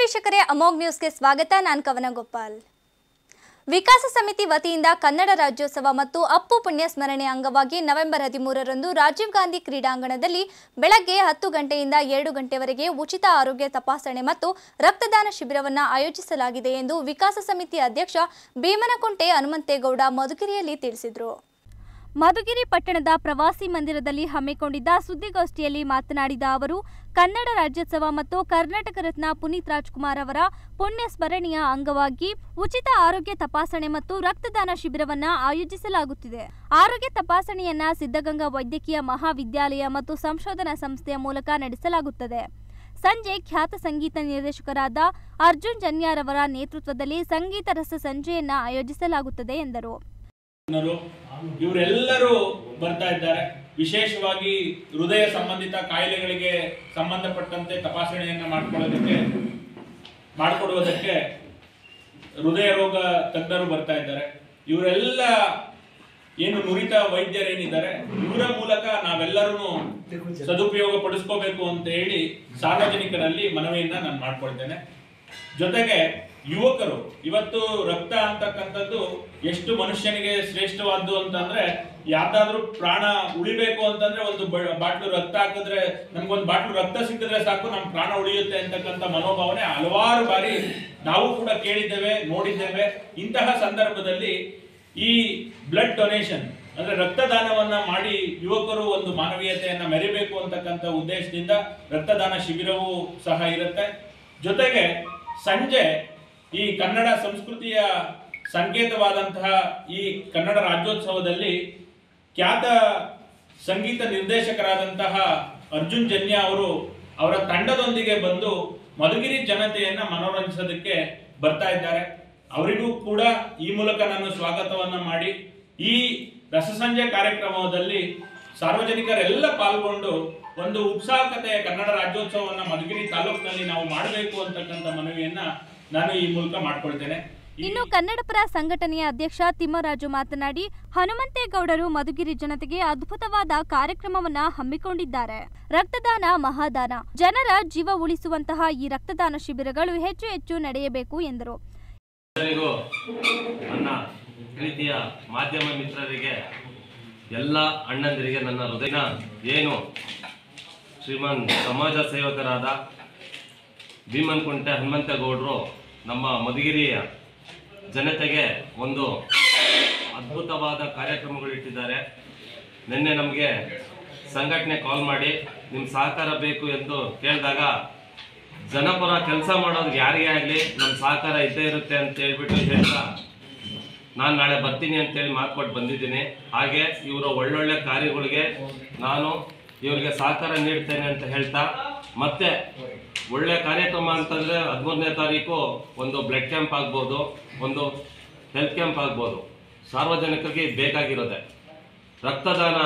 ವೀಕ್ಷಕರೇ ಅಮೋಘ್ ನ್ಯೂಸ್ಗೆ ಸ್ವಾಗತ ನಾನು ಕವನ ಗೋಪಾಲ್ ವಿಕಾಸ ಸಮಿತಿ ವತಿಯಿಂದ ಕನ್ನಡ ರಾಜ್ಯೋತ್ಸವ ಮತ್ತು ಅಪ್ಪು ಪುಣ್ಯ ಸ್ಮರಣೆ ಅಂಗವಾಗಿ ನವೆಂಬರ್ ಹದಿಮೂರರಂದು ರಾಜೀವ್ ಗಾಂಧಿ ಕ್ರೀಡಾಂಗಣದಲ್ಲಿ ಬೆಳಗ್ಗೆ ಹತ್ತು ಗಂಟೆಯಿಂದ ಎರಡು ಗಂಟೆವರೆಗೆ ಉಚಿತ ಆರೋಗ್ಯ ತಪಾಸಣೆ ಮತ್ತು ರಕ್ತದಾನ ಶಿಬಿರವನ್ನು ಆಯೋಜಿಸಲಾಗಿದೆ ಎಂದು ವಿಕಾಸ ಸಮಿತಿ ಅಧ್ಯಕ್ಷ ಭೀಮನಕುಂಟೆ ಹನುಮಂತೇಗೌಡ ಮಧುಗಿರಿಯಲ್ಲಿ ತಿಳಿಸಿದರು ಮಧುಗಿರಿ ಪಟ್ಟಣದ ಪ್ರವಾಸಿ ಮಂದಿರದಲ್ಲಿ ಹಮ್ಮಿಕೊಂಡಿದ್ದ ಸುದ್ದಿಗೋಷ್ಠಿಯಲ್ಲಿ ಮಾತನಾಡಿದ ಅವರು ಕನ್ನಡ ರಾಜ್ಯೋತ್ಸವ ಮತ್ತು ಕರ್ನಾಟಕ ರತ್ನ ಪುನೀತ್ ರಾಜ್ಕುಮಾರ್ ಅವರ ಪುಣ್ಯ ಸ್ಮರಣೆಯ ಅಂಗವಾಗಿ ಉಚಿತ ಆರೋಗ್ಯ ತಪಾಸಣೆ ಮತ್ತು ರಕ್ತದಾನ ಶಿಬಿರವನ್ನ ಆಯೋಜಿಸಲಾಗುತ್ತಿದೆ ಆರೋಗ್ಯ ತಪಾಸಣೆಯನ್ನ ಸಿದ್ಧಗಂಗಾ ವೈದ್ಯಕೀಯ ಮಹಾವಿದ್ಯಾಲಯ ಮತ್ತು ಸಂಶೋಧನಾ ಸಂಸ್ಥೆಯ ಮೂಲಕ ನಡೆಸಲಾಗುತ್ತದೆ ಸಂಜೆ ಖ್ಯಾತ ಸಂಗೀತ ನಿರ್ದೇಶಕರಾದ ಅರ್ಜುನ್ ಜನ್ಯಾರವರ ನೇತೃತ್ವದಲ್ಲಿ ಸಂಗೀತ ರಸ ಸಂಜೆಯನ್ನ ಆಯೋಜಿಸಲಾಗುತ್ತದೆ ಎಂದರು ಜನರು ಇವರೆಲ್ಲರೂ ಬರ್ತಾ ಇದ್ದಾರೆ ವಿಶೇಷವಾಗಿ ಹೃದಯ ಸಂಬಂಧಿತ ಕಾಯಿಲೆಗಳಿಗೆ ಸಂಬಂಧಪಟ್ಟಂತೆ ತಪಾಸಣೆಯನ್ನ ಮಾಡ್ಕೊಳ್ಳೋದಕ್ಕೆ ಮಾಡಿಕೊಡುವುದಕ್ಕೆ ಹೃದಯ ರೋಗ ತಜ್ಞರು ಬರ್ತಾ ಇದ್ದಾರೆ ಇವರೆಲ್ಲ ಏನು ನುರಿತ ವೈದ್ಯರೇನಿದ್ದಾರೆ ಇವರ ಮೂಲಕ ನಾವೆಲ್ಲರೂ ಸದುಪಯೋಗ ಪಡಿಸ್ಕೋಬೇಕು ಅಂತ ಹೇಳಿ ಸಾರ್ವಜನಿಕರಲ್ಲಿ ಮನವಿಯನ್ನ ನಾನು ಮಾಡ್ಕೊಳ್ತೇನೆ ಜೊತೆಗೆ ಯುವಕರು ಇವತ್ತು ರಕ್ತ ಅಂತಕ್ಕಂಥದ್ದು ಎಷ್ಟು ಮನುಷ್ಯನಿಗೆ ಶ್ರೇಷ್ಠವಾದ್ದು ಅಂತಂದ್ರೆ ಯಾವ್ದಾದ್ರೂ ಪ್ರಾಣ ಉಳಿಬೇಕು ಅಂತಂದ್ರೆ ಒಂದು ಬ- ಬಾಟ್ಲು ರಕ್ತ ಹಾಕಿದ್ರೆ ನಮ್ಗೊಂದು ಬಾಟ್ಲು ರಕ್ತ ಸಿಕ್ಕಿದ್ರೆ ಸಾಕು ನಮ್ ಪ್ರಾಣ ಉಳಿಯುತ್ತೆ ಅಂತಕ್ಕಂಥ ಮನೋಭಾವನೆ ಹಲವಾರು ಬಾರಿ ನಾವು ಕೂಡ ಕೇಳಿದ್ದೇವೆ ನೋಡಿದ್ದೇವೆ ಇಂತಹ ಸಂದರ್ಭದಲ್ಲಿ ಈ ಬ್ಲಡ್ ಡೊನೇಷನ್ ಅಂದ್ರೆ ರಕ್ತದಾನವನ್ನ ಮಾಡಿ ಯುವಕರು ಒಂದು ಮಾನವೀಯತೆಯನ್ನ ಮೆರಿಬೇಕು ಅಂತಕ್ಕಂಥ ಉದ್ದೇಶದಿಂದ ರಕ್ತದಾನ ಶಿಬಿರವೂ ಸಹ ಇರುತ್ತೆ ಜೊತೆಗೆ ಸಂಜೆ ಈ ಕನ್ನಡ ಸಂಸ್ಕೃತಿಯ ಸಂಕೇತವಾದಂತಹ ಈ ಕನ್ನಡ ರಾಜ್ಯೋತ್ಸವದಲ್ಲಿ ಖ್ಯಾತ ಸಂಗೀತ ನಿರ್ದೇಶಕರಾದಂತಹ ಅರ್ಜುನ್ ಜನ್ಯ ಅವರು ಅವರ ತಂಡದೊಂದಿಗೆ ಬಂದು ಮಧುಗಿರಿ ಜನತೆಯನ್ನ ಮನೋರಂಜಿಸೋದಕ್ಕೆ ಬರ್ತಾ ಇದ್ದಾರೆ ಅವರಿಗೂ ಕೂಡ ಈ ಮೂಲಕ ನಾನು ಸ್ವಾಗತವನ್ನ ಮಾಡಿ ಈ ರಸಸಂಜೆ ಕಾರ್ಯಕ್ರಮದಲ್ಲಿ ಸಾರ್ವಜನಿಕರೆಲ್ಲ ಪಾಲ್ಗೊಂಡು ಒಂದು ಉತ್ಸಾಹಕತೆಯ ಕನ್ನಡ ರಾಜ್ಯೋತ್ಸವವನ್ನ ಮಧುಗಿರಿ ತಾಲೂಕಿನಲ್ಲಿ ನಾವು ಮಾಡಬೇಕು ಅಂತಕ್ಕಂಥ ಮನವಿಯನ್ನ ನಾನು ಈ ಮೂಲಕ ಮಾಡ್ಕೊಳ್ತೇನೆ ಇನ್ನು ಕನ್ನಡಪರ ಸಂಘಟನೆಯ ಅಧ್ಯಕ್ಷ ತಿಮ್ಮರಾಜು ಮಾತನಾಡಿ ಹನುಮಂತೇಗೌಡರು ಮಧುಗಿರಿ ಜನತೆಗೆ ಅದ್ಭುತವಾದ ಕಾರ್ಯಕ್ರಮವನ್ನ ಹಮ್ಮಿಕೊಂಡಿದ್ದಾರೆ ರಕ್ತದಾನ ಮಹಾದಾನ ಜನರ ಜೀವ ಉಳಿಸುವಂತಹ ಈ ರಕ್ತದಾನ ಶಿಬಿರಗಳು ಹೆಚ್ಚು ಹೆಚ್ಚು ನಡೆಯಬೇಕು ಎಂದರು ಎಲ್ಲರಿಗೂ ನನ್ನ ಪ್ರೀತಿಯ ಮಾಧ್ಯಮ ಮಿತ್ರರಿಗೆ ಎಲ್ಲ ಅಣ್ಣಂದಿರಿಗೆ ನನ್ನ ಹೃದಯ ಏನು ಶ್ರೀಮನ್ ಸಮಾಜ ಸೇವಕರಾದ ಭೀಮನ್ಕುಂಟೆ ಹನುಮಂತೇಗೌಡರು ನಮ್ಮ ಮಧುಗಿರಿಯ ಜನತೆಗೆ ಒಂದು ಅದ್ಭುತವಾದ ಕಾರ್ಯಕ್ರಮಗಳಿಟ್ಟಿದ್ದಾರೆ ನಿನ್ನೆ ನಮಗೆ ಸಂಘಟನೆ ಕಾಲ್ ಮಾಡಿ ನಿಮ್ಮ ಸಹಕಾರ ಬೇಕು ಎಂದು ಕೇಳಿದಾಗ ಜನಪರ ಕೆಲಸ ಮಾಡೋದು ಯಾರಿಗೇ ಆಗಲಿ ನಮ್ಮ ಸಹಕಾರ ಇದ್ದೇ ಇರುತ್ತೆ ಅಂತ ಹೇಳ್ಬಿಟ್ಟು ಹೇಳ್ತಾ ನಾನು ನಾಳೆ ಬರ್ತೀನಿ ಅಂತೇಳಿ ಮಾತು ಕೊಟ್ಟು ಬಂದಿದ್ದೀನಿ ಹಾಗೆ ಇವರ ಒಳ್ಳೊಳ್ಳೆ ಕಾರ್ಯಗಳಿಗೆ ನಾನು ಇವರಿಗೆ ಸಹಕಾರ ನೀಡ್ತೇನೆ ಅಂತ ಹೇಳ್ತಾ ಮತ್ತೆ ಒಳ್ಳೆ ಕಾರ್ಯಕ್ರಮ ಅಂತಂದರೆ ಹದಿಮೂರನೇ ತಾರೀಕು ಒಂದು ಬ್ಲಡ್ ಕ್ಯಾಂಪ್ ಆಗ್ಬೋದು ಒಂದು ಹೆಲ್ತ್ ಕ್ಯಾಂಪ್ ಆಗ್ಬೋದು ಸಾರ್ವಜನಿಕರಿಗೆ ಇದು ಬೇಕಾಗಿರೋದೆ ರಕ್ತದಾನ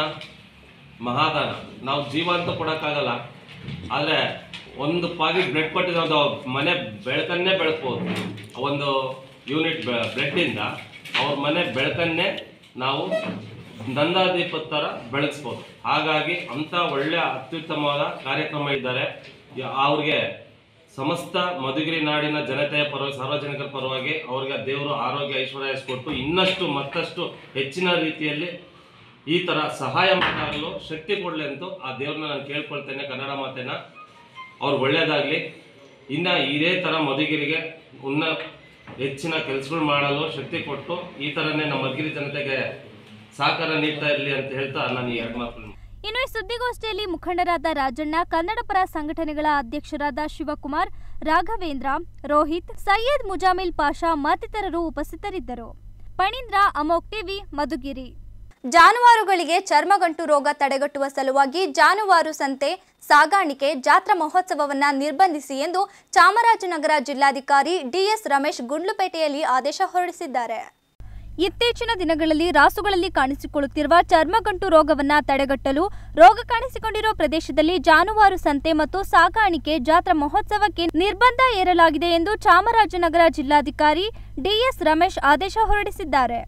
ಮಹಾದಾನ ನಾವು ಜೀವ ಅಂತ ಕೊಡೋಕ್ಕಾಗಲ್ಲ ಆದರೆ ಒಂದು ಪಾಗಿ ಬ್ಲಡ್ ಕೊಟ್ಟಿದ್ರೆ ಅದು ಮನೆ ಬೆಳಕನ್ನೇ ಬೆಳಗ್ಬೋದು ಒಂದು ಯೂನಿಟ್ ಬ್ಲಡ್ಡಿಂದ ಅವ್ರ ಮನೆ ಬೆಳಕನ್ನೇ ನಾವು ನಂದಾದೀಪದ ಥರ ಬೆಳಗಿಸ್ಬೋದು ಹಾಗಾಗಿ ಅಂಥ ಒಳ್ಳೆಯ ಅತ್ಯುತ್ತಮವಾದ ಕಾರ್ಯಕ್ರಮ ಇದ್ದಾರೆ ಯ- ಅವ್ರಿಗೆ ಸಮಸ್ತ ಮಧುಗಿರಿ ನಾಡಿನ ಜನತೆಯ ಪರವಾಗಿ ಸಾರ್ವಜನಿಕರ ಪರವಾಗಿ ಅವ್ರಿಗೆ ದೇವರು ಆರೋಗ್ಯ ಐಶ್ವರ್ಯ ಕೊಟ್ಟು ಇನ್ನಷ್ಟು ಮತ್ತಷ್ಟು ಹೆಚ್ಚಿನ ರೀತಿಯಲ್ಲಿ ಈ ಥರ ಸಹಾಯ ಮಾಡಲು ಶಕ್ತಿ ಕೊಡಲಿ ಅಂತ ಆ ದೇವ್ರನ್ನ ನಾನು ಕೇಳ್ಕೊಳ್ತೇನೆ ಕನ್ನಡ ಮಾತೇನ ಅವ್ರು ಒಳ್ಳೇದಾಗಲಿ ಇನ್ನು ಇದೇ ಥರ ಮಧುಗಿರಿಗೆ ಉನ್ನ ಹೆಚ್ಚಿನ ಕೆಲಸಗಳು ಮಾಡಲು ಶಕ್ತಿ ಕೊಟ್ಟು ಈ ಥರನೇ ನಮ್ಮ ಮಧುಗಿರಿ ಜನತೆಗೆ ಸಹಕಾರ ನೀಡ್ತಾ ಇರಲಿ ಅಂತ ಹೇಳ್ತಾ ನಾನು ಈ ಎರಡು ಮಾತು ಇನ್ನು ಈ ಸುದ್ದಿಗೋಷ್ಠಿಯಲ್ಲಿ ಮುಖಂಡರಾದ ರಾಜಣ್ಣ ಕನ್ನಡಪರ ಸಂಘಟನೆಗಳ ಅಧ್ಯಕ್ಷರಾದ ಶಿವಕುಮಾರ್ ರಾಘವೇಂದ್ರ ರೋಹಿತ್ ಸೈಯದ್ ಮುಜಾಮಿಲ್ ಪಾಷಾ ಮತ್ತಿತರರು ಉಪಸ್ಥಿತರಿದ್ದರು ಪಣೀಂದ್ರ ಅಮೋಕ್ ಟಿವಿ ಮಧುಗಿರಿ ಜಾನುವಾರುಗಳಿಗೆ ಚರ್ಮಗಂಟು ರೋಗ ತಡೆಗಟ್ಟುವ ಸಲುವಾಗಿ ಜಾನುವಾರು ಸಂತೆ ಸಾಗಾಣಿಕೆ ಜಾತ್ರಾ ಮಹೋತ್ಸವವನ್ನ ನಿರ್ಬಂಧಿಸಿ ಎಂದು ಚಾಮರಾಜನಗರ ಜಿಲ್ಲಾಧಿಕಾರಿ ಡಿಎಸ್ ರಮೇಶ್ ಗುಂಡ್ಲುಪೇಟೆಯಲ್ಲಿ ಆದೇಶ ಹೊರಡಿಸಿದ್ದಾರೆ ಇತ್ತೀಚಿನ ದಿನಗಳಲ್ಲಿ ರಾಸುಗಳಲ್ಲಿ ಕಾಣಿಸಿಕೊಳ್ಳುತ್ತಿರುವ ಚರ್ಮಗಂಟು ರೋಗವನ್ನ ತಡೆಗಟ್ಟಲು ರೋಗ ಕಾಣಿಸಿಕೊಂಡಿರುವ ಪ್ರದೇಶದಲ್ಲಿ ಜಾನುವಾರು ಸಂತೆ ಮತ್ತು ಸಾಗಾಣಿಕೆ ಜಾತ್ರಾ ಮಹೋತ್ಸವಕ್ಕೆ ನಿರ್ಬಂಧ ಹೇರಲಾಗಿದೆ ಎಂದು ಚಾಮರಾಜನಗರ ಜಿಲ್ಲಾಧಿಕಾರಿ ಡಿಎಸ್ ರಮೇಶ್ ಆದೇಶ ಹೊರಡಿಸಿದ್ದಾರೆ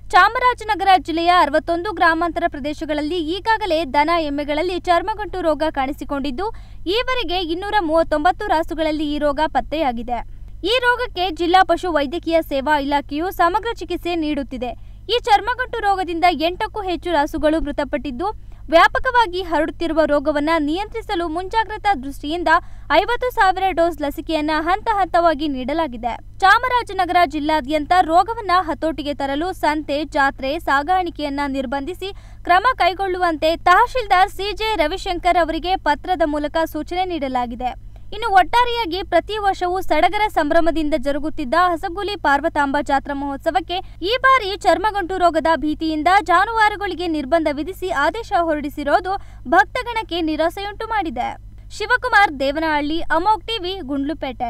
ಚಾಮರಾಜನಗರ ಜಿಲ್ಲೆಯ ಅರವತ್ತೊಂದು ಗ್ರಾಮಾಂತರ ಪ್ರದೇಶಗಳಲ್ಲಿ ಈಗಾಗಲೇ ದನ ಎಮ್ಮೆಗಳಲ್ಲಿ ಚರ್ಮಗಂಟು ರೋಗ ಕಾಣಿಸಿಕೊಂಡಿದ್ದು ಈವರೆಗೆ ಇನ್ನೂರ ಮೂವತ್ತೊಂಬತ್ತು ರಾಸುಗಳಲ್ಲಿ ಈ ರೋಗ ಪತ್ತೆಯಾಗಿದೆ ಈ ರೋಗಕ್ಕೆ ಜಿಲ್ಲಾ ಪಶು ವೈದ್ಯಕೀಯ ಸೇವಾ ಇಲಾಖೆಯು ಸಮಗ್ರ ಚಿಕಿತ್ಸೆ ನೀಡುತ್ತಿದೆ ಈ ಚರ್ಮಗಂಟು ರೋಗದಿಂದ ಎಂಟಕ್ಕೂ ಹೆಚ್ಚು ರಾಸುಗಳು ಮೃತಪಟ್ಟಿದ್ದು ವ್ಯಾಪಕವಾಗಿ ಹರಡುತ್ತಿರುವ ರೋಗವನ್ನು ನಿಯಂತ್ರಿಸಲು ಮುಂಜಾಗ್ರತಾ ದೃಷ್ಟಿಯಿಂದ ಐವತ್ತು ಸಾವಿರ ಡೋಸ್ ಲಸಿಕೆಯನ್ನ ಹಂತ ಹಂತವಾಗಿ ನೀಡಲಾಗಿದೆ ಚಾಮರಾಜನಗರ ಜಿಲ್ಲಾದ್ಯಂತ ರೋಗವನ್ನ ಹತೋಟಿಗೆ ತರಲು ಸಂತೆ ಜಾತ್ರೆ ಸಾಗಾಣಿಕೆಯನ್ನ ನಿರ್ಬಂಧಿಸಿ ಕ್ರಮ ಕೈಗೊಳ್ಳುವಂತೆ ತಹಶೀಲ್ದಾರ್ ಸಿಜೆ ರವಿಶಂಕರ್ ಅವರಿಗೆ ಪತ್ರದ ಮೂಲಕ ಸೂಚನೆ ನೀಡಲಾಗಿದೆ ಇನ್ನು ಒಟ್ಟಾರೆಯಾಗಿ ಪ್ರತಿ ವರ್ಷವೂ ಸಡಗರ ಸಂಭ್ರಮದಿಂದ ಜರುಗುತ್ತಿದ್ದ ಹಸಗುಲಿ ಪಾರ್ವತಾಂಬ ಜಾತ್ರಾ ಮಹೋತ್ಸವಕ್ಕೆ ಈ ಬಾರಿ ಚರ್ಮಗಂಟು ರೋಗದ ಭೀತಿಯಿಂದ ಜಾನುವಾರುಗಳಿಗೆ ನಿರ್ಬಂಧ ವಿಧಿಸಿ ಆದೇಶ ಹೊರಡಿಸಿರೋದು ಭಕ್ತಗಣಕ್ಕೆ ನಿರಾಸೆಯುಂಟು ಮಾಡಿದೆ ಶಿವಕುಮಾರ್ ದೇವನಹಳ್ಳಿ ಅಮೋಕ್ ಟಿವಿ ಗುಂಡ್ಲುಪೇಟೆ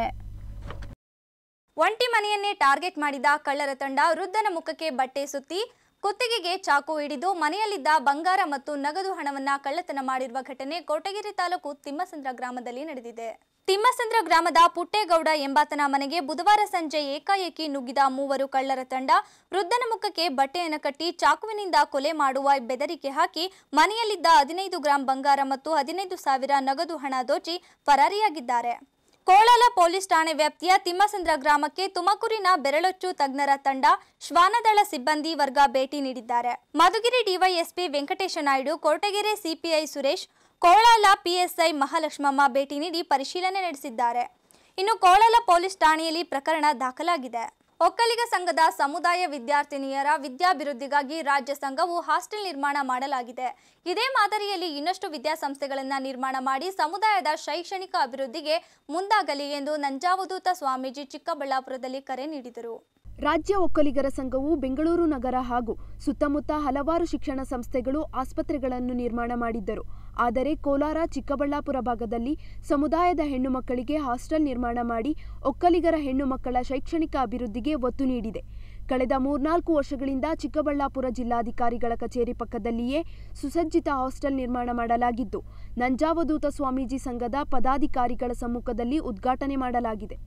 ಒಂಟಿ ಮನೆಯನ್ನೇ ಟಾರ್ಗೆಟ್ ಮಾಡಿದ ಕಳ್ಳರ ತಂಡ ವೃದ್ಧನ ಮುಖಕ್ಕೆ ಬಟ್ಟೆ ಸುತ್ತಿ ಕುತ್ತಿಗೆಗೆ ಚಾಕು ಹಿಡಿದು ಮನೆಯಲ್ಲಿದ್ದ ಬಂಗಾರ ಮತ್ತು ನಗದು ಹಣವನ್ನ ಕಳ್ಳತನ ಮಾಡಿರುವ ಘಟನೆ ಕೋಟಗಿರಿ ತಾಲೂಕು ತಿಮ್ಮಸಂದ್ರ ಗ್ರಾಮದಲ್ಲಿ ನಡೆದಿದೆ ತಿಮ್ಮಸಂದ್ರ ಗ್ರಾಮದ ಪುಟ್ಟೇಗೌಡ ಎಂಬಾತನ ಮನೆಗೆ ಬುಧವಾರ ಸಂಜೆ ಏಕಾಏಕಿ ನುಗ್ಗಿದ ಮೂವರು ಕಳ್ಳರ ತಂಡ ವೃದ್ಧನ ಮುಖಕ್ಕೆ ಬಟ್ಟೆಯನ್ನು ಕಟ್ಟಿ ಚಾಕುವಿನಿಂದ ಕೊಲೆ ಮಾಡುವ ಬೆದರಿಕೆ ಹಾಕಿ ಮನೆಯಲ್ಲಿದ್ದ ಹದಿನೈದು ಗ್ರಾಂ ಬಂಗಾರ ಮತ್ತು ಹದಿನೈದು ಸಾವಿರ ನಗದು ಹಣ ದೋಚಿ ಪರಾರಿಯಾಗಿದ್ದಾರೆ ಕೋಳಲ ಪೊಲೀಸ್ ಠಾಣೆ ವ್ಯಾಪ್ತಿಯ ತಿಮ್ಮಸಂದ್ರ ಗ್ರಾಮಕ್ಕೆ ತುಮಕೂರಿನ ಬೆರಳೊಚ್ಚು ತಜ್ಞರ ತಂಡ ಶ್ವಾನದಳ ಸಿಬ್ಬಂದಿ ವರ್ಗ ಭೇಟಿ ನೀಡಿದ್ದಾರೆ Madhugiri DYSP Venkatesha Naidu Kotagere CPI Suresh Kolala PSI Mahalakshmamma ಭೇಟಿ ನೀಡಿ ಪರಿಶೀಲನೆ ನಡೆಸಿದ್ದಾರೆ ಇನ್ನು ಕೋಳಲ ಪೊಲೀಸ್ ಠಾಣೆಯಲ್ಲಿ ಪ್ರಕರಣ ದಾಖಲಾಗಿದೆ ಒಕ್ಕಲಿಗ ಸಂಘದ ಸಮುದಾಯ ವಿದ್ಯಾರ್ಥಿನಿಯರ ವಿದ್ಯಾಭಿವೃದ್ಧಿಗಾಗಿ ರಾಜ್ಯ ಸಂಘವು ಹಾಸ್ಟೆಲ್ ನಿರ್ಮಾಣ ಮಾಡಲಾಗಿದೆ ಇದೇ ಮಾದರಿಯಲ್ಲಿ ಇನ್ನಷ್ಟು ವಿದ್ಯಾಸಂಸ್ಥೆಗಳನ್ನು ನಿರ್ಮಾಣ ಮಾಡಿ ಸಮುದಾಯದ ಶೈಕ್ಷಣಿಕ ಅಭಿವೃದ್ಧಿಗೆ ಮುಂದಾಗಲಿ ಎಂದು ನಂಜಾವಧೂತ ಸ್ವಾಮೀಜಿ ಚಿಕ್ಕಬಳ್ಳಾಪುರದಲ್ಲಿ ಕರೆ ನೀಡಿದರು ರಾಜ್ಯ ಒಕ್ಕಲಿಗರ ಸಂಘವು ಬೆಂಗಳೂರು ನಗರ ಹಾಗೂ ಸುತ್ತಮುತ್ತ ಹಲವಾರು ಶಿಕ್ಷಣ ಸಂಸ್ಥೆಗಳು ಆಸ್ಪತ್ರೆಗಳನ್ನು ನಿರ್ಮಾಣ ಮಾಡಿದ್ದರು ಆದರೆ ಕೋಲಾರ ಚಿಕ್ಕಬಳ್ಳಾಪುರ ಭಾಗದಲ್ಲಿ ಸಮುದಾಯದ ಹೆಣ್ಣು ಮಕ್ಕಳಿಗೆ ಹಾಸ್ಟೆಲ್ ನಿರ್ಮಾಣ ಮಾಡಿ ಒಕ್ಕಲಿಗರ ಹೆಣ್ಣು ಮಕ್ಕಳ ಶೈಕ್ಷಣಿಕ ಅಭಿವೃದ್ಧಿಗೆ ಒತ್ತು ನೀಡಿದೆ ಕಳೆದ ಮೂರ್ನಾಲ್ಕು ವರ್ಷಗಳಿಂದ ಚಿಕ್ಕಬಳ್ಳಾಪುರ ಜಿಲ್ಲಾಧಿಕಾರಿಗಳ ಕಚೇರಿ ಪಕ್ಕದಲ್ಲಿಯೇ ಸುಸಜ್ಜಿತ ಹಾಸ್ಟೆಲ್ ನಿರ್ಮಾಣ ಮಾಡಲಾಗಿದ್ದು ನಂಜಾವಧೂತ ಸ್ವಾಮೀಜಿ ಸಂಘದ ಪದಾಧಿಕಾರಿಗಳ ಸಮ್ಮುಖದಲ್ಲಿ ಉದ್ಘಾಟನೆ ಮಾಡಲಾಗಿದೆ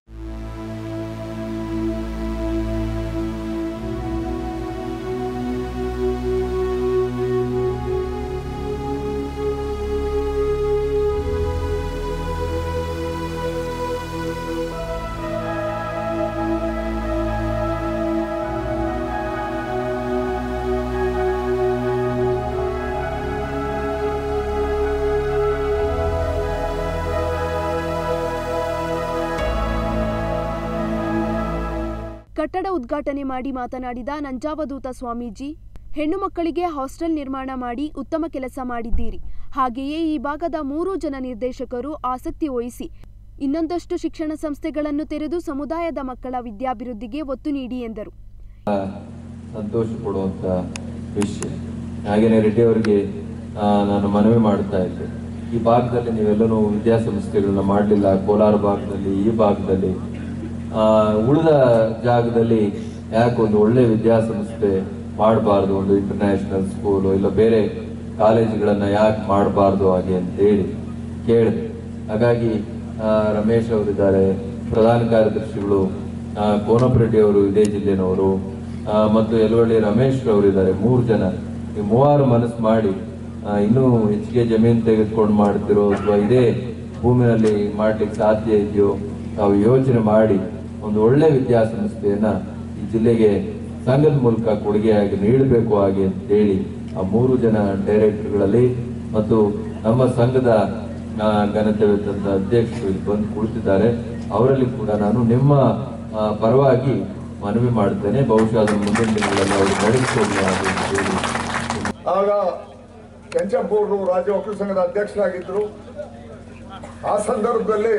ಕಟ್ಟಡ ಉದ್ಘಾಟನೆ ಮಾಡಿ ಮಾತನಾಡಿದ ನಂಜಾವಧೂತ ಸ್ವಾಮೀಜಿ ಹೆಣ್ಣು ಮಕ್ಕಳಿಗೆ ಹಾಸ್ಟೆಲ್ ನಿರ್ಮಾಣ ಮಾಡಿ ಉತ್ತಮ ಕೆಲಸ ಮಾಡಿದ್ದೀರಿ ಹಾಗೆಯೇ ಈ ಭಾಗದ ಮೂರು ಜನ ನಿರ್ದೇಶಕರು ಆಸಕ್ತಿ ವಹಿಸಿ ಇನ್ನೊಂದಷ್ಟು ಶಿಕ್ಷಣ ಸಂಸ್ಥೆಗಳನ್ನು ತೆರೆದು ಸಮುದಾಯದ ಮಕ್ಕಳ ವಿದ್ಯಾಭಿವೃದ್ಧಿಗೆ ಒತ್ತು ನೀಡಿ ಎಂದರು ಸಂತೋಷ ಪಡುವಂಥ ವಿಷಯ ಹಾಗೆಯೇ ರೆಡ್ಡಿ ಅವರಿಗೆ ಆ, ನಾನು ಮನವಿ ಮಾಡ್ತಾ ಇದ್ದೆ ಈ ಭಾಗದಲ್ಲಿ ನೀವೆಲ್ಲನೂ ವಿದ್ಯಾಸಂಸ್ಥೆಗಳನ್ನ ಮಾಡಲಿಲ್ಲ ಕೋಲಾರ ಭಾಗದಲ್ಲಿ ಈ ಭಾಗದಲ್ಲಿ ಆ, ಉಳಿದ ಜಾಗದಲ್ಲಿ ಯಾಕೆ ಒಂದು ಒಳ್ಳೆ ವಿದ್ಯಾಸಂಸ್ಥೆ ಮಾಡಬಾರ್ದು ಒಂದು ಇಂಟರ್ನ್ಯಾಷನಲ್ ಸ್ಕೂಲು ಇಲ್ಲ ಬೇರೆ ಕಾಲೇಜುಗಳನ್ನ ಯಾಕೆ ಮಾಡಬಾರ್ದು ಹಾಗೆ ಅಂತೇಳಿ ಕೇಳಿದೆ ಹಾಗಾಗಿ ಆ, ರಮೇಶ್ ಅವರಿದ್ದಾರೆ ಪ್ರಧಾನ ಕಾರ್ಯದರ್ಶಿಗಳು ಆ, ಕೋನಪ್ರೆಡ್ಡಿ ಅವರು ಇದೇ ಜಿಲ್ಲೆನವರು ಆ, ಮತ್ತು ಯಲವಳ್ಳಿ ರಮೇಶ್ ಅವರಿದ್ದಾರೆ ಮೂರು ಜನ ಈ ಮೂವರು ಮನಸ್ಸು ಮಾಡಿ ಆ, ಇನ್ನೂ ಹೆಚ್ಚಿಗೆ ಜಮೀನು ತೆಗೆದುಕೊಂಡು ಮಾಡ್ತಿರೋ ಅಥವಾ ಇದೇ ಭೂಮಿನಲ್ಲಿ ಮಾಡ್ಲಿಕ್ಕೆ ಸಾಧ್ಯ ಇದೆಯೋ ತಾವು ಯೋಚನೆ ಮಾಡಿ ಒಂದು ಒಳ್ಳೆ ವಿದ್ಯಾಸಂಸ್ಥೆಯನ್ನ ಈ ಜಿಲ್ಲೆಗೆ ಸಂಘದ ಮೂಲಕ ಕೊಡುಗೆಯಾಗಿ ನೀಡಬೇಕು ಹಾಗೆ ಅಂತ ಹೇಳಿ ಆ ಮೂರು ಜನ ಡೈರೆಕ್ಟರ್ಗಳಲ್ಲಿ ಮತ್ತು ನಮ್ಮ ಸಂಘದ ಆ, ಘನತೆ ವೇತನದ ಅಧ್ಯಕ್ಷರು ಇಲ್ಲಿ ಬಂದು ಕುಳಿತಿದ್ದಾರೆ ಅವರಲ್ಲಿ ಕೂಡ ನಾನು ನಿಮ್ಮ ಆ, ಪರವಾಗಿ ಮನವಿ ಮಾಡ್ತೇನೆ ಬಹುಶಃ ಅದನ್ನು ಮುಂದಿನ ದಿನಗಳಲ್ಲಿ ಅವರು ನಡೆಸಿಕೊಡಲಿ ಹಾಗೆ ಅಂತ ಹೇಳಿ ಆಗ ಕೆಂಚಪ್ಪವರು ರಾಜ್ಯ ಒಕ್ಕಲು ಸಂಘದ ಅಧ್ಯಕ್ಷರಾಗಿದ್ದರು ಆ ಸಂದರ್ಭದಲ್ಲಿ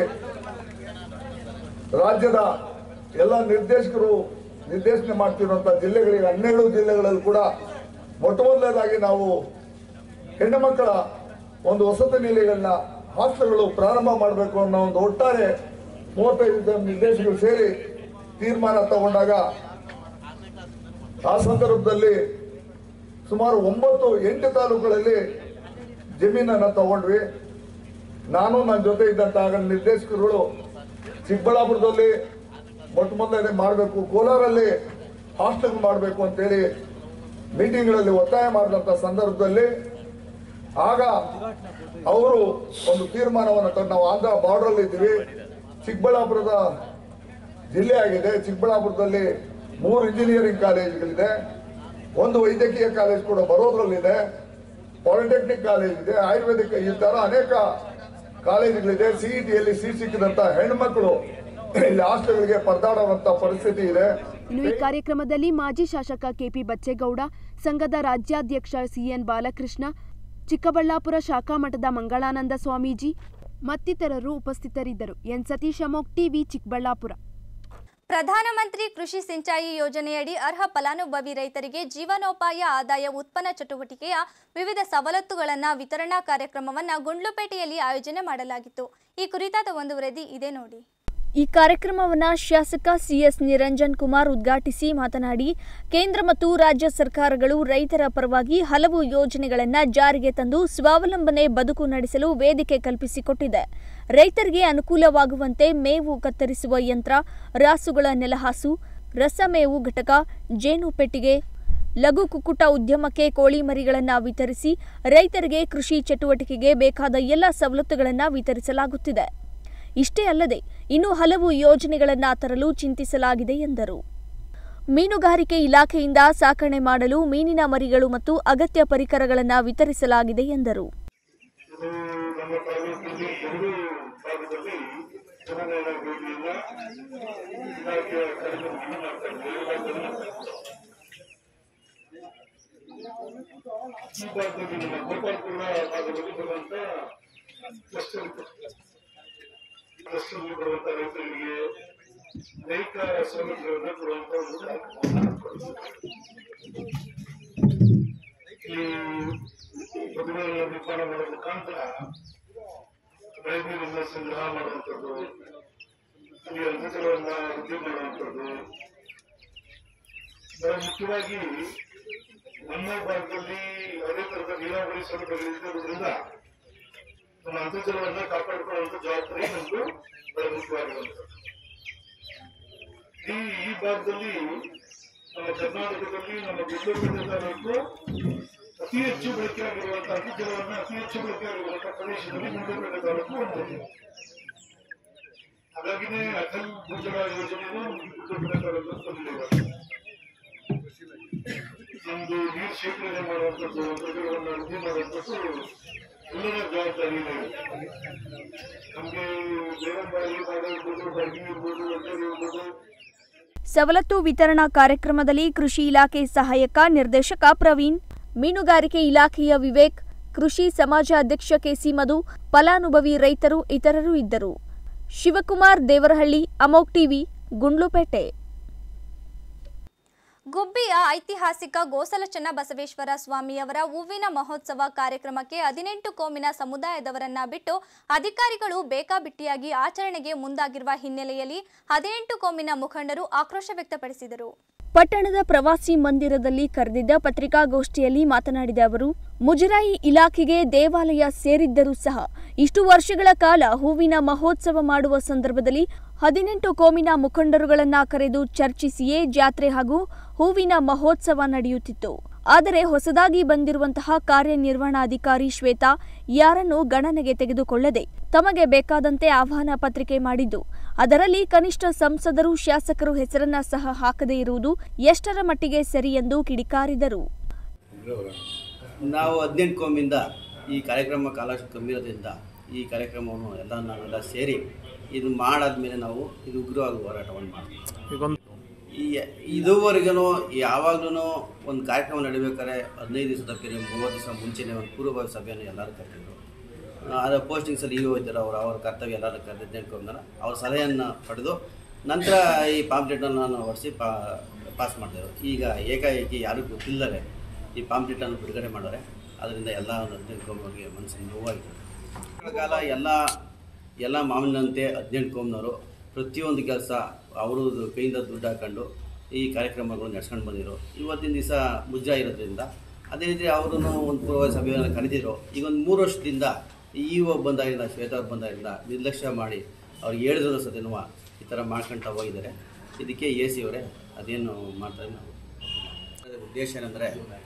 ರಾಜ್ಯದ ಎಲ್ಲ ನಿರ್ದೇಶಕರು ನಿರ್ದೇಶನ ಮಾಡ್ತಿರುವಂಥ ಜಿಲ್ಲೆಗಳಿಗೆ ಹನ್ನೆರಡು ಜಿಲ್ಲೆಗಳಲ್ಲಿ ಕೂಡ ಮೊಟ್ಟ ಮೊದಲನೇದಾಗಿ ನಾವು ಹೆಣ್ಣು ಮಕ್ಕಳ ಒಂದು ವಸತಿ ನಿಲಯಗಳನ್ನ ಹಾಸ್ಟೆಲ್ಗಳು ಪ್ರಾರಂಭ ಮಾಡಬೇಕು ಅನ್ನೋ ಒಂದು ಒಟ್ಟಾರೆ ಮೂವತ್ತೈದು ಜನ ನಿರ್ದೇಶಕರು ಸೇರಿ ತೀರ್ಮಾನ ತಗೊಂಡಾಗ ಆ ಸಂದರ್ಭದಲ್ಲಿ ಸುಮಾರು ಒಂಬತ್ತು ಎಂಟು ತಾಲೂಕುಗಳಲ್ಲಿ ಜಮೀನನ್ನು ತಗೊಂಡ್ವಿ ನಾನು ನನ್ನ ಜೊತೆ ಇದ್ದಂತ ಆಗ ನಿರ್ದೇಶಕರುಗಳು ಚಿಕ್ಕಬಳ್ಳಾಪುರದಲ್ಲಿ ಮೊಟ್ಟ ಮೊದಲನೇ ಮಾಡಬೇಕು ಕೋಲಾರಲ್ಲಿ ಹಾಸ್ಟೆಲ್ ಮಾಡಬೇಕು ಅಂತೇಳಿ ಮೀಟಿಂಗ್ಗಳಲ್ಲಿ ಒತ್ತಾಯ ಮಾಡಿದಂಥ ಸಂದರ್ಭದಲ್ಲಿ ಆಗ ಅವರು ಒಂದು ತೀರ್ಮಾನವನ್ನು ತಂದು ನಾವು ಆಂಧ್ರ ಬಾರ್ಡರ್ ಇದ್ದೀವಿ ಚಿಕ್ಕಬಳ್ಳಾಪುರದ ಜಿಲ್ಲೆ ಆಗಿದೆ ಚಿಕ್ಕಬಳ್ಳಾಪುರದಲ್ಲಿ ಮೂರು ಇಂಜಿನಿಯರಿಂಗ್ ಕಾಲೇಜ್ಗಳಿದೆ ಒಂದು ವೈದ್ಯಕೀಯ ಕಾಲೇಜ್ ಕೂಡ ಬರೋದ್ರಲ್ಲಿದೆ ಪಾಲಿಟೆಕ್ನಿಕ್ ಕಾಲೇಜ್ ಇದೆ ಆಯುರ್ವೇದಿಕ್ ಈ ತರ ಅನೇಕ ಕಾಲೇಜುಗಳಿದೆ ಸಿಇಟಿಯಲ್ಲಿ ಸೀಟ್ ಸಿಕ್ಕಿದಂತ ಹೆಣ್ಮಕ್ಳು ಇಲ್ಲಿ ಹಾಸ್ಟೆಲ್ಗಳಿಗೆ ಪರದಾಡುವಂತ ಪರಿಸ್ಥಿತಿ ಇದೆ ಇನ್ನು ಈ ಕಾರ್ಯಕ್ರಮದಲ್ಲಿ ಮಾಜಿ ಶಾಸಕ ಕೆಪಿ ಬಚ್ಚೇಗೌಡ ಸಂಘದ ರಾಜ್ಯಾಧ್ಯಕ್ಷ ಸಿಎನ್ ಬಾಲಕೃಷ್ಣ ಚಿಕ್ಕಬಳ್ಳಾಪುರ ಶಾಖಾ ಮಠದ ಮಂಗಳಾನಂದ ಸ್ವಾಮೀಜಿ ಮತ್ತಿತರರು ಉಪಸ್ಥಿತರಿದ್ದರು ಎನ್ ಸತೀಶ್ ಅಮೋಕ್ ಟಿವಿ ಚಿಕ್ಕಬಳ್ಳಾಪುರ ಪ್ರಧಾನಮಂತ್ರಿ ಕೃಷಿ ಸಿಂಚಾಯಿ ಯೋಜನೆಯಡಿ ಅರ್ಹ ಫಲಾನುಭವಿ ರೈತರಿಗೆ ಜೀವನೋಪಾಯ ಆದಾಯ ಉತ್ಪನ್ನ ಚಟುವಟಿಕೆಯ ವಿವಿಧ ಸವಲತ್ತುಗಳನ್ನು ವಿತರಣಾ ಕಾರ್ಯಕ್ರಮವನ್ನು ಗುಂಡ್ಲುಪೇಟೆಯಲ್ಲಿ ಆಯೋಜನೆ ಮಾಡಲಾಗಿತ್ತು ಈ ಕುರಿತಾದ ಒಂದು ವರದಿ ಇದೆ ನೋಡಿ ಈ ಕಾರ್ಯಕ್ರಮವನ್ನು ಶಾಸಕ ಸಿಎಸ್ ನಿರಂಜನ್ ಕುಮಾರ್ ಉದ್ಘಾಟಿಸಿ ಮಾತನಾಡಿ ಕೇಂದ್ರ ಮತ್ತು ರಾಜ್ಯ ಸರ್ಕಾರಗಳು ರೈತರ ಪರವಾಗಿ ಹಲವು ಯೋಜನೆಗಳನ್ನು ಜಾರಿಗೆ ತಂದು ಸ್ವಾವಲಂಬನೆ ಬದುಕು ನಡೆಸಲು ವೇದಿಕೆ ಕಲ್ಪಿಸಿಕೊಟ್ಟಿದೆ ರೈತರಿಗೆ ಅನುಕೂಲವಾಗುವಂತೆ ಮೇವು ಕತ್ತರಿಸುವ ಯಂತ್ರ ರಾಸುಗಳ ನೆಲಹಾಸು ರಸಮೇವು ಘಟಕ ಜೇನು ಪೆಟ್ಟಿಗೆ ಲಘು ಕುಕ್ಕುಟ ಉದ್ಯಮಕ್ಕೆ ಕೋಳಿ ಮರಿಗಳನ್ನು ವಿತರಿಸಿ ರೈತರಿಗೆ ಕೃಷಿ ಚಟುವಟಿಕೆಗೆ ಬೇಕಾದ ಎಲ್ಲ ಸವಲತ್ತುಗಳನ್ನು ವಿತರಿಸಲಾಗುತ್ತಿದೆ ಇಷ್ಟೇ ಅಲ್ಲದೆ ಇನ್ನೂ ಹಲವು ಯೋಜನೆಗಳನ್ನು ತರಲು ಚಿಂತಿಸಲಾಗಿದೆ ಎಂದರು ಮೀನುಗಾರಿಕೆ ಇಲಾಖೆಯಿಂದ ಸಾಕಣೆ ಮಾಡಲು ಮೀನಿನ ಮರಿಗಳು ಮತ್ತು ಅಗತ್ಯ ಪರಿಕರಗಳನ್ನು ವಿತರಿಸಲಾಗಿದೆ ಎಂದರು ನಮ್ಮ ತಾಲೂಕಿನಲ್ಲಿ ಎರಡು ಭಾಗದಲ್ಲಿ ಜನಗಳ ಭೇಟಿಯಿಂದ ಇಲಾಖೆಯ ಕಾರ್ಯಕ್ರಮವನ್ನು ಮಾಡ್ತಾ ಇದ್ದೇವೆ ಇಲಾಖೆಯನ್ನು ಮಾಡ್ತಾ ಇದ್ದೇವೆ. ಈ ಭಾಗದಲ್ಲಿ ನಮ್ಮ ಗೋಪಾಲಪುರ ಭಾಗದಲ್ಲಿ ಬರುವಂತ ಕ್ಲಸ್ಟರ್ ಕ್ಲಸ್ಟರ್ಗೆ ಬರುವಂತ ರೈತರಿಗೆ ಅನೇಕ ಸೌಲಭ್ಯಗಳನ್ನು ಕೊಡುವಂತ ಒಂದು ಕಾರ್ಯಕ್ರಮವನ್ನು ಮಾಡ್ಕೊಂಡಿದ್ದೇವೆ. ಈ ಪ್ರತಿಮೆಗಳ ನಿರ್ಮಾಣ ಮಾಡುವ ಮುಖಾಂತರ ಬೆಳೆ ನೀರನ್ನ ಸಂಗ್ರಹ ಮಾಡುವಂಥದ್ದು ಅಲ್ಲಿ ಅಂತರ್ಜಲವನ್ನ ವೃದ್ಧಿ ಮಾಡುವಂಥದ್ದು ಬಹಳ ಮುಖ್ಯವಾಗಿ ನಮ್ಮ ಭಾಗದಲ್ಲಿ ಅದೇ ತರದ ನೀರಾವರಿ ಸೌಲಭ್ಯಗಳಿರೋದ್ರಿಂದ ನಮ್ಮ ಅಂತರ್ಜಲವನ್ನ ಕಾಪಾಡಿಕೊಳ್ಳುವಂತ ಜವಾಬ್ದಾರಿ ನಮ್ದು ಬಹಳ ಮುಖ್ಯವಾಗಿರುವಂಥದ್ದು ಈ ಈ ಭಾಗದಲ್ಲಿ ನಮ್ಮ ಕರ್ನಾಟಕದಲ್ಲಿ ನಮ್ಮ ಗುಡ್ಲೂರು ತಾಲೂಕು ಅತಿ ಹೆಚ್ಚು ಬಳಕೆಯಾಗಿರುವಂತಹ ಅಂತರ್ಜಲವನ್ನು ಅತಿ ಹೆಚ್ಚು ಬಳಕೆಯಾಗಿರುವಂತಹ ಪ್ರದೇಶದಲ್ಲಿ ಮುಂಡಪೇಟೆ ತಾಲೂಕು ಒಂದು ಹಾಗಾಗಿನೇ ಅಟಲ್ ಭೂಜಲ ಯೋಜನೆಯನ್ನು ಮುಂಡಪೇಟೆ ತಾಲೂಕು ತಂದಿದೆ ನಮ್ದು ನೀರು ಶೇಖರಣೆ ಮಾಡುವಂಥದ್ದು ಅಂತರ್ಜಲವನ್ನು ವೃದ್ಧಿ ಮಾಡುವಂಥದ್ದು ಎಲ್ಲರ ಜವಾಬ್ದಾರಿ ಇದೆ ನಮಗೆ ದೇವಂಬಾಯಿ ಭಾಗ ಇರ್ಬೋದು ಬರ್ಗಿ ಇರ್ಬೋದು ಒಟ್ಟೂರು ಇರ್ಬೋದು ಸವಲತ್ತು ವಿತರಣಾ ಕಾರ್ಯಕ್ರಮದಲ್ಲಿ ಕೃಷಿ ಇಲಾಖೆ ಸಹಾಯಕ ನಿರ್ದೇಶಕ ಪ್ರವೀಣ್ ಮೀನುಗಾರಿಕೆ ಇಲಾಖೆಯ ವಿವೇಕ್ ಕೃಷಿ ಸಮಾಜ ಅಧ್ಯಕ್ಷ ಕೆಸಿ ಮಧು ಫಲಾನುಭವಿ ರೈತರು ಇತರರು ಇದ್ದರು ಶಿವಕುಮಾರ್ ದೇವರಹಳ್ಳಿ ಅಮೋಕ್ ಟಿವಿ ಗುಂಡ್ಲುಪೇಟೆ ಗುಬ್ಬಿಯ ಐತಿಹಾಸಿಕ ಗೋಸಲ ಚನ್ನಬಸವೇಶ್ವರ ಸ್ವಾಮಿಯವರ ಹೂವಿನ ಮಹೋತ್ಸವ ಕಾರ್ಯಕ್ರಮಕ್ಕೆ ಹದಿನೆಂಟು ಕೋಮಿನ ಸಮುದಾಯದವರನ್ನ ಬಿಟ್ಟು ಅಧಿಕಾರಿಗಳು ಬೇಕಾಬಿಟ್ಟಿಯಾಗಿ ಆಚರಣೆಗೆ ಮುಂದಾಗಿರುವ ಹಿನ್ನೆಲೆಯಲ್ಲಿ ಹದಿನೆಂಟು ಕೋಮಿನ ಮುಖಂಡರು ಆಕ್ರೋಶ ವ್ಯಕ್ತಪಡಿಸಿದರು ಪಟ್ಟಣದ ಪ್ರವಾಸಿ ಮಂದಿರದಲ್ಲಿ ಕರೆದಿದ್ದ ಪತ್ರಿಕಾಗೋಷ್ಠಿಯಲ್ಲಿ ಮಾತನಾಡಿದ ಅವರು ಮುಜರಾಯಿ ಇಲಾಖೆಗೆ ದೇವಾಲಯ ಸೇರಿದ್ದರೂ ಸಹ ಇಷ್ಟು ವರ್ಷಗಳ ಕಾಲ ಹೂವಿನ ಮಹೋತ್ಸವ ಮಾಡುವ ಸಂದರ್ಭದಲ್ಲಿ ಹದಿನೆಂಟು ಕೋಮಿನ ಮುಖಂಡರುಗಳನ್ನ ಕರೆದು ಚರ್ಚಿಸಿಯೇ ಜಾತ್ರೆ ಹಾಗೂ ಹೂವಿನ ಮಹೋತ್ಸವ ನಡೆಯುತ್ತಿತ್ತು ಆದರೆ ಹೊಸದಾಗಿ ಬಂದಿರುವಂತಹ ಕಾರ್ಯನಿರ್ವಹಣಾಧಿಕಾರಿ ಶ್ವೇತಾ ಯಾರನ್ನು ಗಣನೆಗೆ ತೆಗೆದುಕೊಳ್ಳದೆ ತಮಗೆ ಬೇಕಾದಂತೆ ಆಹ್ವಾನ ಪತ್ರಿಕೆ ಮಾಡಿದ್ದು ಅದರಲ್ಲಿ ಕನಿಷ್ಠ ಸಂಸದರು ಶಾಸಕರು ಹೆಸರನ್ನ ಸಹ ಹಾಕದೇ ಇರುವುದು ಎಷ್ಟರ ಮಟ್ಟಿಗೆ ಸರಿ ಎಂದು ಕಿಡಿಕಾರಿದರು ನಾವು ಹದಿನೆಂಟು ಕೋಮಿಂದ ಈ ಕಾರ್ಯಕ್ರಮ ಕಾಲಾವಕಾಶ ಕಮ್ಮಿ ಇರೋದ್ರಿಂದ ಈ ಕಾರ್ಯಕ್ರಮವನ್ನು ಎಲ್ಲ ನಾವೆಲ್ಲ ಸೇರಿ ಇದು ಮಾಡಾದ್ಮೇಲೆ ನಾವು ಇದು ಉಗ್ರವಾಗಿ ಹೋರಾಟವನ್ನು ಮಾಡ್ತೀವಿ ಈ ಇದುವರೆಗೂ ಯಾವಾಗಲೂ ಒಂದು ಕಾರ್ಯಕ್ರಮ ನಡಿಬೇಕಾದ್ರೆ ಹದಿನೈದು ದಿವಸದ ಪೀರಿಯಡ್ ಮೂವತ್ತು ದಿವಸ ಮುಂಚೆನೇ ಒಂದು ಪೂರ್ವಭಾವಿ ಸಭೆಯನ್ನು ಎಲ್ಲರೂ ಕರೆದಿದ್ರು ಅದರ ಪೋಸ್ಟಿಂಗ್ಸಲ್ಲಿ ಇ ಇದ್ದಾರೆ ಅವರು ಅವರ ಕರ್ತವ್ಯ ಎಲ್ಲರೂ ಕರೆದಿದ್ದು ನೆನ್ಕೊಂಡಾರ ಅವ್ರ ಸಲಹೆಯನ್ನು ಪಡೆದು ನಂತರ ಈ ಪಾಂಪ್ಲೆಟನ್ನು ನಾನು ಹೊಡಿಸಿ ಪಾ ಪಾಸ್ ಮಾಡಿದೆವು ಈಗ ಏಕಾಏಕಿ ಯಾರಿಗೂ ಗೊತ್ತಿಲ್ಲದೆ ಈ ಪಾಂಪ್ಲೆಟನ್ನು ಬಿಡುಗಡೆ ಮಾಡೋರೆ ಅದರಿಂದ ಎಲ್ಲ ಹದಿನೆಂಟು ಕೋಮಿಗೆ ಮನಸ್ಸಿಗೆ ನೋವಾಗಿದೆ ಕಾಲ ಎಲ್ಲ ಎಲ್ಲ ಮಾಮೂಲಿನಂತೆ ಹದಿನೆಂಟು ಕೋಮ್ನವರು ಪ್ರತಿಯೊಂದು ಕೆಲಸ ಅವರು ಕೈಯಿಂದ ದುಡ್ಡು ಹಾಕೊಂಡು ಈ ಕಾರ್ಯಕ್ರಮಗಳು ನಡ್ಸ್ಕೊಂಡು ಬಂದಿರೋ ಇವತ್ತಿನ ದಿವಸ ಮುಜ್ಜಾ ಇರೋದ್ರಿಂದ ಅದೇ ರೀತಿ ಅವರು ಒಂದು ಪೂರ್ವ ಸಭೆಯನ್ನು ಕರೆದಿರೋ ಈಗ ಒಂದು ಮೂರು ವರ್ಷದಿಂದ ಈ ಒ ಬಂದಾಗಿಂದ ಶ್ವೇತಾ ಅವ್ರು ಬಂದಾಗಿಂದ ನಿರ್ಲಕ್ಷ್ಯ ಮಾಡಿ ಅವ್ರು ಹೇಳಿದ್ರು ಸತೇನುವ ಈ ಥರ ಮಾಡ್ಕೊಳ್ತಾ ಹೋಗಿದ್ದಾರೆ ಇದಕ್ಕೆ ಎ ಸಿ ಅವರೇ ಅದೇನು ಮಾಡ್ತಾರೆ ನಾವು ಅದರ ಉದ್ದೇಶ ಏನಂದರೆ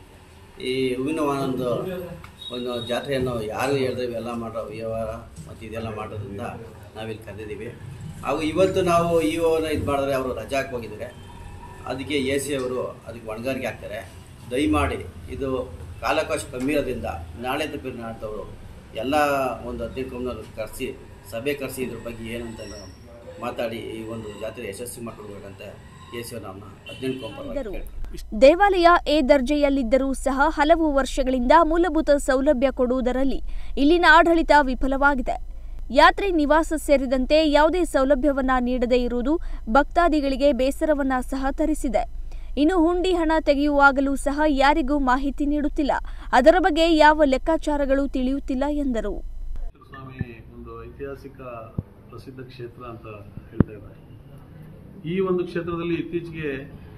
ಈ ಹೂವಿನ ಒಂದು ಒಂದು ಜಾತ್ರೆಯನ್ನು ಯಾರು ಹೇಳಿದ್ರೆ ಇವೆಲ್ಲ ಮಾಡೋ ವ್ಯವಹಾರ ಮತ್ತು ಇದೆಲ್ಲ ಮಾಡೋದ್ರಿಂದ ನಾವಿಲ್ಲಿ ಕರೆದಿದ್ದೀವಿ ಹಾಗೂ ಇವತ್ತು ನಾವು ಇ ಓನ ಇದು ಮಾಡಿದ್ರೆ ಅವರು ರಜಾ ಹಾಕಿ ಹೋಗಿದ್ದಾರೆ ಅದಕ್ಕೆ ಎ ಸಿ ಅವರು ಅದಕ್ಕೆ ಹೊಣೆಗಾರಿಕೆ ಹಾಕ್ತಾರೆ ದಯಮಾಡಿ ಇದು ಕಾಲಾವಕಾಶ ಕಮ್ಮಿ ಇರೋದ್ರಿಂದ ನಾಳೆ ತಪ್ಪಿ ನಾಡ್ದವರು ಎಲ್ಲ ಒಂದು ಹದಿನೈದು ಕಂಪ್ನವ್ರು ಕರೆಸಿ ಸಭೆ ಕರೆಸಿ ಇದ್ರ ಬಗ್ಗೆ ಏನಂತ ನಾವು ಮಾತಾಡಿ ಈ ಒಂದು ಜಾತ್ರೆ ಯಶಸ್ವಿ ಮಾಡಿಕೊಡ್ಬೇಕಂತ ಎ ಸಿ ಅವ್ರು ನಮ್ಮನ್ನ ಹದಿನೆಂಟು ಕೊಂಪರವಾಗಿ ಕೇಳ್ತಾರೆ ದೇವಾಲಯ ಎ ದರ್ಜೆಯಲ್ಲಿದ್ದರೂ ಸಹ ಹಲವು ವರ್ಷಗಳಿಂದ ಮೂಲಭೂತ ಸೌಲಭ್ಯ ಕೊಡುವುದರಲ್ಲಿ ಇಲ್ಲಿನ ಆಡಳಿತ ವಿಫಲವಾಗಿದೆ ಯಾತ್ರೆ ನಿವಾಸ ಸೇರಿದಂತೆ ಯಾವುದೇ ಸೌಲಭ್ಯವನ್ನ ನೀಡದೇ ಇರುವುದು ಭಕ್ತಾದಿಗಳಿಗೆ ಬೇಸರವನ್ನ ಸಹ ತರಿಸಿದೆ ಇನ್ನು ಹುಂಡಿ ಹಣ ತೆಗೆಯುವಾಗಲೂ ಸಹ ಯಾರಿಗೂ ಮಾಹಿತಿ ನೀಡುತ್ತಿಲ್ಲ ಅದರ ಬಗ್ಗೆ ಯಾವ ಲೆಕ್ಕಾಚಾರಗಳು ತಿಳಿಯುತ್ತಿಲ್ಲ ಎಂದರು ಸ್ವಾಮಿ ಒಂದು ಐತಿಹಾಸಿಕ ಪ್ರಸಿದ್ಧ ಕ್ಷೇತ್ರ ಅಂತ ಹೇಳ್ತಾ ಇದ್ದಾರೆ ಈ ಒಂದು ಕ್ಷೇತ್ರದಲ್ಲಿ ಇತ್ತೀಚೆಗೆ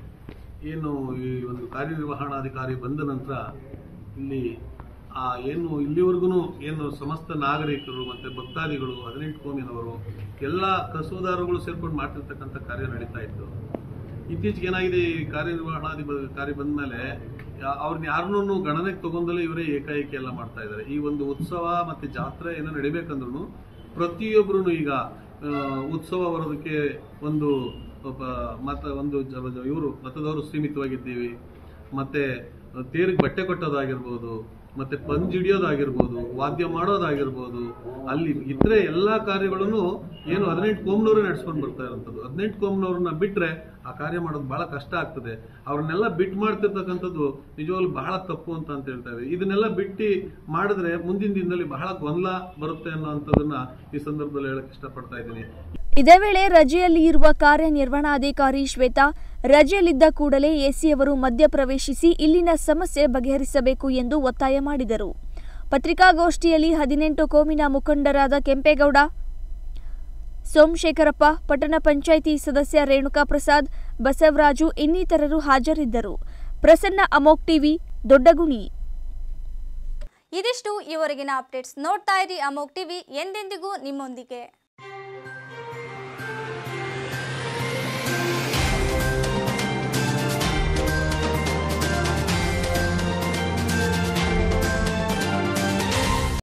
ಏನು ಈ ಒಂದು ಕಾರ್ಯನಿರ್ವಹಣಾಧಿಕಾರಿ ಬಂದ ನಂತರ ಇಲ್ಲಿ ಆ ಏನು ಇಲ್ಲಿವರೆಗೂ ಏನು ಸಮಸ್ತ ನಾಗರಿಕರು ಮತ್ತೆ ಭಕ್ತಾದಿಗಳು ಹದಿನೆಂಟು ಕೋಮಿನವರು ಎಲ್ಲ ಕಸೂದಾರಗಳು ಸೇರ್ಕೊಂಡು ಮಾಡ್ತಿರ್ತಕ್ಕಂಥ ಕಾರ್ಯ ನಡೀತಾ ಇತ್ತು ಇತ್ತೀಚೆಗೆ ಏನಾಗಿದೆ ಈ ಕಾರ್ಯನಿರ್ವಹಣಾಧಿಕಾರಿ ಬಂದ ಮೇಲೆ ಅವ್ರನ್ನ ಯಾರನ್ನೂ ಗಣನೆಗೆ ತಗೊಂಡಲ್ಲೇ ಇವರೇ ಏಕಾಏಕಿ ಎಲ್ಲ ಮಾಡ್ತಾ ಇದ್ದಾರೆ ಈ ಒಂದು ಉತ್ಸವ ಮತ್ತೆ ಜಾತ್ರೆ ಏನೋ ನಡಿಬೇಕಂದ್ರೂ ಪ್ರತಿಯೊಬ್ಬರು ಈಗ ಆ, ಉತ್ಸವ ಬರೋದಕ್ಕೆ ಒಂದು ಒಬ್ಬ ಮತ ಒಂದು ಇವರು ಮತದವರು ಸೀಮಿತವಾಗಿದ್ದೀವಿ ಮತ್ತೆ ತೇರಿಗೆ ಬಟ್ಟೆ ಕೊಟ್ಟೋದಾಗಿರ್ಬೋದು ಮತ್ತೆ ಪಂಜ್ ಹಿಡಿಯೋದಾಗಿರ್ಬೋದು ವಾದ್ಯ ಮಾಡೋದಾಗಿರ್ಬೋದು ಅಲ್ಲಿ ಇತರೆ ಎಲ್ಲಾ ಕಾರ್ಯಗಳನ್ನು ಏನು ಹದಿನೆಂಟು ಕೋಮ್ನವರೇ ನಡೆಸ್ಕೊಂಡು ಬರ್ತಾ ಇರೋಂಥದ್ದು ಹದಿನೆಂಟು ಕೋಮ್ನವ್ರನ್ನ ಬಿಟ್ರೆ ಆ ಕಾರ್ಯ ಮಾಡೋದು ಬಹಳ ಕಷ್ಟ ಆಗ್ತದೆ ಅವ್ರನ್ನೆಲ್ಲ ಬಿಟ್ಟು ಮಾಡ್ತಿರ್ತಕ್ಕಂಥದ್ದು ನಿಜವಾಗ್ಲೂ ಬಹಳ ತಪ್ಪು ಅಂತ ಅಂತ ಹೇಳ್ತಾ ಇದ್ದೀವಿ ಇದನ್ನೆಲ್ಲ ಬಿಟ್ಟು ಮಾಡಿದ್ರೆ ಮುಂದಿನ ದಿನದಲ್ಲಿ ಬಹಳ ಗೊಂದಲ ಬರುತ್ತೆ ಅನ್ನೋಂಥದ್ದನ್ನ ಈ ಸಂದರ್ಭದಲ್ಲಿ ಹೇಳಕ್ ಇಷ್ಟಪಡ್ತಾ ಇದ್ದೀನಿ ಇದೇ ವೇಳೆ ರಜೆಯಲ್ಲಿ ಇರುವ ಕಾರ್ಯನಿರ್ವಹಣಾಧಿಕಾರಿ ಶ್ವೇತಾ ರಜೆಯಲ್ಲಿದ್ದ ಕೂಡಲೇ ಎಸಿಯವರು ಮಧ್ಯ ಪ್ರವೇಶಿಸಿ ಇಲ್ಲಿನ ಸಮಸ್ಯೆ ಬಗೆಹರಿಸಬೇಕು ಎಂದು ಒತ್ತಾಯ ಮಾಡಿದರು ಪತ್ರಿಕಾಗೋಷ್ಠಿಯಲ್ಲಿ ಹದಿನೆಂಟು ಕೋಮಿನ ಮುಖಂಡರಾದ ಕೆಂಪೇಗೌಡ ಸೋಮಶೇಖರಪ್ಪ ಪಟ್ಟಣ ಪಂಚಾಯಿತಿ ಸದಸ್ಯ ರೇಣುಕಾ ಪ್ರಸಾದ್ ಬಸವರಾಜು ಇನ್ನಿತರರು ಹಾಜರಿದ್ದರು ಪ್ರಸನ್ನ ಅಮೋಕ್ ಟಿವಿ ದೊಡ್ಡಗುಣಿ ಇದಿಷ್ಟು ಈವರೆಗಿನ ಅಪ್ಡೇಟ್ಸ್ ನೋಡ್ತಾ ಇರಿ ಅಮೋಕ್ ಟಿವಿ ಎಂದೆಂದಿಗೂ ನಿಮ್ಮೊಂದಿಗೆ